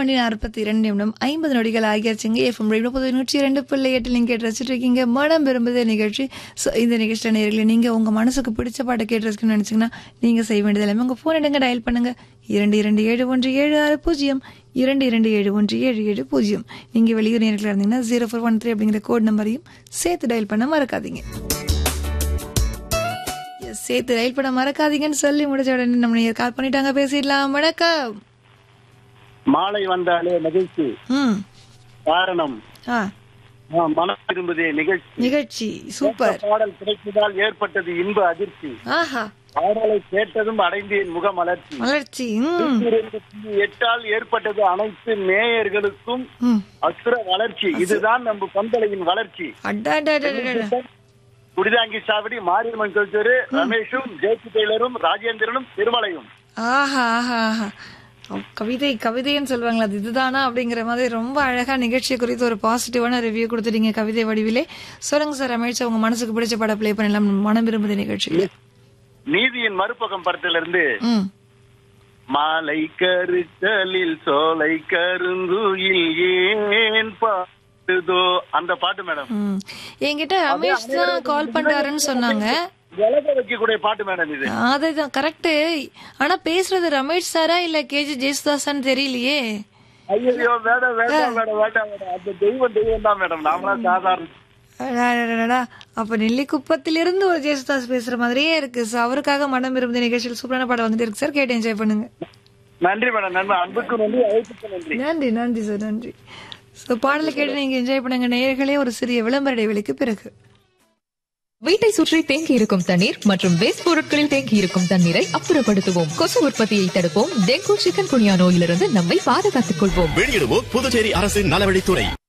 மணி நாற்பத்தி இரண்டு நிமிடம் ஐம்பது நொடிகள் ஆகியாச்சுங்க எஃப்எம் ரேடியோ பொது நூற்றி இரண்டு புள்ளி எட்டு நீங்கள் கேட்டு ரசிச்சுட்டு இருக்கீங்க மனம் விரும்புத நிகழ்ச்சி ஸோ இந்த நிகழ்ச்சியில் நேரில் நீங்கள் உங்கள் மனசுக்கு பிடிச்ச பாட்டை கேட்டு ரசிக்கணும்னு நினச்சிங்கன்னா நீங்கள் செய்ய வேண்டியது எல்லாமே உங்கள் ஃபோன் எடுங்க டயல் பண்ணுங்க இரண்டு இரண்டு ஏழு ஒன்று ஏழு ஆறு பூஜ்ஜியம் இரண்டு இரண்டு ஏழு ஒன்று ஏழு ஏழு பூஜ்ஜியம் நீங்கள் வெளியூர் நேரத்தில் இருந்தீங்கன்னா ஜீரோ ஃபோர் ஒன் த்ரீ அப்படிங்கிற கோட் நம்பரையும் சேர்த்து டயல் பண்ண மறக்காதீங்க Yes, சேர்த்து ரயில் பண்ண மறக்காதீங்கன்னு சொல்லி முடிச்ச உடனே நம்ம நேயர் கால் பண்ணிட்டாங்க பேசிடலாம் வணக்கம் மாலை வந்தாலே மகிழ்ச்சி ம் காரணம் ஆ ஆ, மனம் விரும்புதே நிகழ்ச்சி நிகழ்ச்சி சூப்பர் பாடல் கிடைத்ததால் ஏற்பட்டது இன்ப அதிர்ச்சி ஆஹா பாடலை கேட்டதும் அடைந்தேன் முக மலர்ச்சி வளர்ச்சி ம் இரண்டு புள்ளி எட்டால் ஏற்பட்டது அனைத்து நேயர்களுக்கும் ம் அசுர வளர்ச்சி இதுதான் நம்ம பந்தலையின் வளர்ச்சி அடாடாடாடாடா. குடிதாங்கி சாவடி மாரியம்மன் கல்ச்சரு ரமேஷும் ஜேபி டெய்லரும் ராஜேந்திரனும் திருமலையும் ஆஹா ஆஹா ஆஹா ஓ, கவிதை கவிதைன்னு சொல்லுவாங்களா அது இதுதானா அப்படிங்கிற மாதிரி ரொம்ப அழகா நிகழ்ச்சி குறித்து ஒரு பாசிட்டிவான ரிவ்யூ கொடுத்துட்டீங்க கவிதை வடிவிலே சொல்லுங்க சார் ரமேஷ் உங்க மனசுக்கு பிடிச்ச படம் ப்ளே பண்ணலாம் மனம் விரும்புத நிகழ்ச்சியில நீதியின் மறுபக்கம் படத்திலிருந்து ம் மாலை கருத்தலில் சோலை கருங்குயில் ஏன் பாடுதோ அந்த பாட்டு மேடம் ம் என்கிட்ட ரமேஷ் தான் கால் பண்றாருன்னு சொன்னாங்க விலக வைக்கக்கூடிய பாட்டு மேடம் இது அதுதான் கரெக்ட் ஆனா பேசுறது ரமேஷ் சாரா இல்ல கேஜி ஜெயசுதாசான்னு தெரியலையே ஐயோ வேண்டாம் வேண்டாம் மேடம் வேண்டாம் மேடம் அந்த தெய்வம் தெய்வம் தான் மேடம் நாமளா சாதாரண அடடடடடா. அப்ப நெல்லிக்குப்பத்திலிருந்து ஒரு ஜெயசுதாஸ் பேசுற மாதிரியே இருக்கு So, அவருக்காக மனம் விரும்பிய நிகழ்ச்சியில் சூப்பரான படம் வந்துட்டு இருக்கு சார் கேட்டு என்ஜாய் பண்ணுங்க நன்றி மேடம் நன்றி அன்புக்கு நன்றி அழைப்புக்கு நன்றி நன்றி நன்றி சார் நன்றி ஸோ பாடலை கேட்டு நீங்க என்ஜாய் பண்ணுங்க நேயர்களே ஒரு சிறிய விளம்பர இடைவெளிக்கு பிறகு வீட்டை சுற்றி தேங்கி இருக்கும் தண்ணீர் மற்றும் வேஸ்ட் பொருட்களில் தேங்கி இருக்கும் தண்ணீரை அப்புறப்படுத்துவோம் கொசு உற்பத்தியை தடுப்போம் டெங்கு சிக்கன் குனியா நோயிலிருந்து நம்மை பாதுகாத்துக் கொள்வோம் வெளியிடுவோர் புதுச்சேரி அரசின் நலவழித்துறை